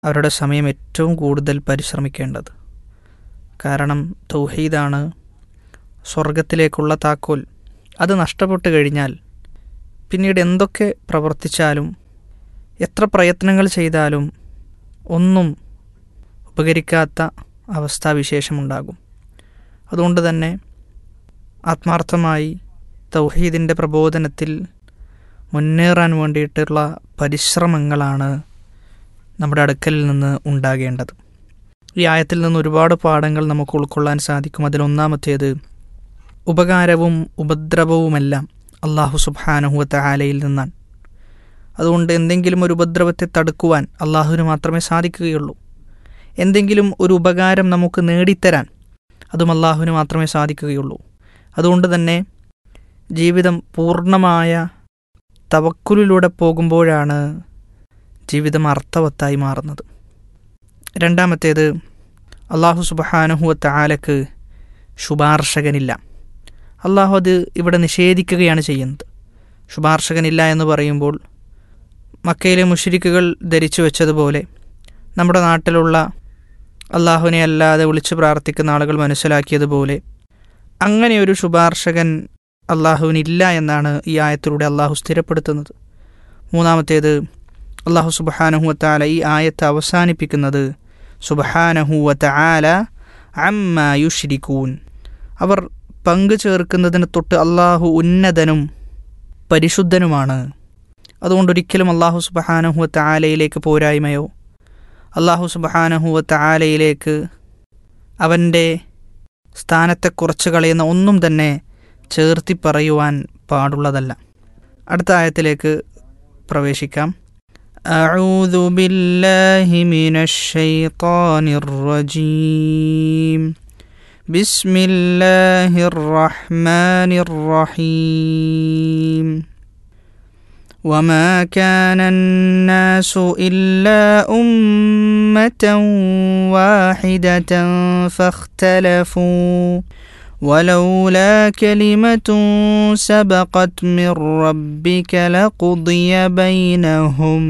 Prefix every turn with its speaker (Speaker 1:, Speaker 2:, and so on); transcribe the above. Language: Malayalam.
Speaker 1: അവരുടെ സമയം ഏറ്റവും കൂടുതൽ പരിശ്രമിക്കേണ്ടത് കാരണം തൗഹീദാണ് സ്വർഗത്തിലേക്കുള്ള താക്കോൽ അത് നഷ്ടപ്പെട്ടു കഴിഞ്ഞാൽ പിന്നീട് എന്തൊക്കെ പ്രവർത്തിച്ചാലും എത്ര പ്രയത്നങ്ങൾ ചെയ്താലും ഒന്നും ഉപകരിക്കാത്ത അവസ്ഥാവിശേഷമുണ്ടാകും അതുകൊണ്ട് തന്നെ ആത്മാർത്ഥമായി തൗഹീദിൻ്റെ പ്രബോധനത്തിൽ മുന്നേറാൻ വേണ്ടിയിട്ടുള്ള പരിശ്രമങ്ങളാണ് നമ്മുടെ അടുക്കലിൽ നിന്ന് ഉണ്ടാകേണ്ടത് ഈ ആയത്തിൽ നിന്ന് ഒരുപാട് പാഠങ്ങൾ നമുക്ക് ഉൾക്കൊള്ളാൻ സാധിക്കും അതിലൊന്നാമത്തേത് ഉപകാരവും ഉപദ്രവവുമെല്ലാം അള്ളാഹു സുബാനഹുവത്ത ആലയിൽ നിന്നാണ് അതുകൊണ്ട് എന്തെങ്കിലും ഒരു ഉപദ്രവത്തെ തടുക്കുവാൻ അള്ളാഹുവിന് മാത്രമേ സാധിക്കുകയുള്ളൂ എന്തെങ്കിലും ഒരു ഉപകാരം നമുക്ക് നേടിത്തരാൻ അതും അള്ളാഹുവിന് മാത്രമേ സാധിക്കുകയുള്ളൂ അതുകൊണ്ട് തന്നെ ജീവിതം പൂർണ്ണമായ തവക്കുലിലൂടെ പോകുമ്പോഴാണ് ജീവിതം അർത്ഥവത്തായി മാറുന്നത് രണ്ടാമത്തേത് അള്ളാഹു സുബഹാനുഹുവത്ത ആലക്ക് ശുപാർശകനില്ല അള്ളാഹു അത് ഇവിടെ നിഷേധിക്കുകയാണ് ചെയ്യുന്നത് ശുപാർശകനില്ല എന്ന് പറയുമ്പോൾ മക്കയിലെ മുഷരിക്കുകൾ ധരിച്ചു വെച്ചതുപോലെ നമ്മുടെ നാട്ടിലുള്ള അള്ളാഹുവിനെ അല്ലാതെ വിളിച്ചു പ്രാർത്ഥിക്കുന്ന ആളുകൾ മനസ്സിലാക്കിയതുപോലെ അങ്ങനെ ഒരു ശുപാർശകൻ അള്ളാഹുവിനില്ല എന്നാണ് ഈ ആയത്തിലൂടെ അള്ളാഹു സ്ഥിരപ്പെടുത്തുന്നത് മൂന്നാമത്തേത് അള്ളാഹു സുബഹാനഹുവത്താല ഈ ആയത്ത് അവസാനിപ്പിക്കുന്നത് സുബഹാനഹുവത്താല അമ്മ യുഷിരിക്കൂൻ അവർ പങ്കു ചേർക്കുന്നതിന് തൊട്ട് അള്ളാഹു ഉന്നതനും പരിശുദ്ധനുമാണ് അതുകൊണ്ടൊരിക്കലും അള്ളാഹു സുബഹാനഹുവത്ത ആലയിലേക്ക് പോരായ്മയോ അള്ളാഹു സുബഹാനഹുവത്ത ആലയിലേക്ക് അവൻ്റെ സ്ഥാനത്തെ കുറച്ച് കളയുന്ന ഒന്നും തന്നെ ചേർത്തി പറയുവാൻ പാടുള്ളതല്ല അടുത്ത ആയത്തിലേക്ക് പ്രവേശിക്കാം أعوذ بالله من الشيطان الرجيم بسم الله الرحمن الرحيم وما كان الناس إلا أمة واحدة فاختلفوا ولولا كلمة سبقت من ربك لقضي بينهم